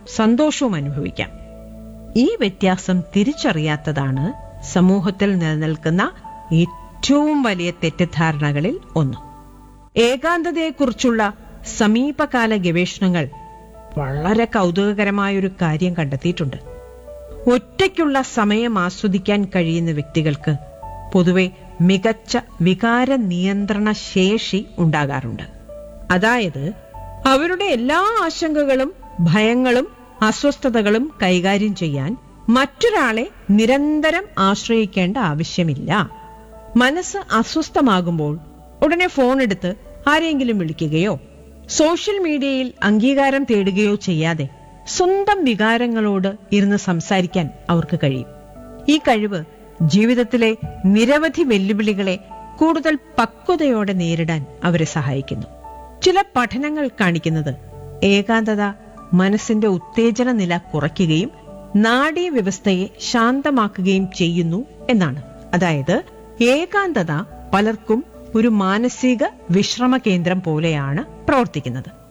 സന്തോഷവും അനുഭവിക്കാം ഈ വ്യത്യാസം തിരിച്ചറിയാത്തതാണ് സമൂഹത്തിൽ നിലനിൽക്കുന്ന ഏറ്റവും വലിയ തെറ്റിദ്ധാരണകളിൽ ഒന്ന് ഏകാന്തതയെക്കുറിച്ചുള്ള സമീപകാല ഗവേഷണങ്ങൾ വളരെ കൗതുകകരമായൊരു കാര്യം കണ്ടെത്തിയിട്ടുണ്ട് ഒറ്റയ്ക്കുള്ള സമയം ആസ്വദിക്കാൻ കഴിയുന്ന വ്യക്തികൾക്ക് പൊതുവെ മികച്ച വികാര നിയന്ത്രണ ശേഷി ഉണ്ടാകാറുണ്ട് അതായത് അവരുടെ എല്ലാ ആശങ്കകളും ഭയങ്ങളും അസ്വസ്ഥതകളും കൈകാര്യം ചെയ്യാൻ മറ്റൊരാളെ നിരന്തരം ആശ്രയിക്കേണ്ട ആവശ്യമില്ല മനസ്സ് അസ്വസ്ഥമാകുമ്പോൾ ഉടനെ ഫോൺ എടുത്ത് ആരെങ്കിലും വിളിക്കുകയോ സോഷ്യൽ മീഡിയയിൽ അംഗീകാരം തേടുകയോ ചെയ്യാതെ സ്വന്തം വികാരങ്ങളോട് ഇരുന്ന് സംസാരിക്കാൻ അവർക്ക് കഴിയും ഈ കഴിവ് ജീവിതത്തിലെ നിരവധി വെല്ലുവിളികളെ കൂടുതൽ പക്വതയോടെ നേരിടാൻ അവരെ സഹായിക്കുന്നു ചില പഠനങ്ങൾ കാണിക്കുന്നത് ഏകാന്തത മനസ്സിന്റെ ഉത്തേജന നില കുറയ്ക്കുകയും നാഡീവ്യവസ്ഥയെ ശാന്തമാക്കുകയും ചെയ്യുന്നു എന്നാണ് അതായത് ഏകാന്തത പലർക്കും ഒരു മാനസിക വിശ്രമ കേന്ദ്രം പോലെയാണ് പ്രവർത്തിക്കുന്നത്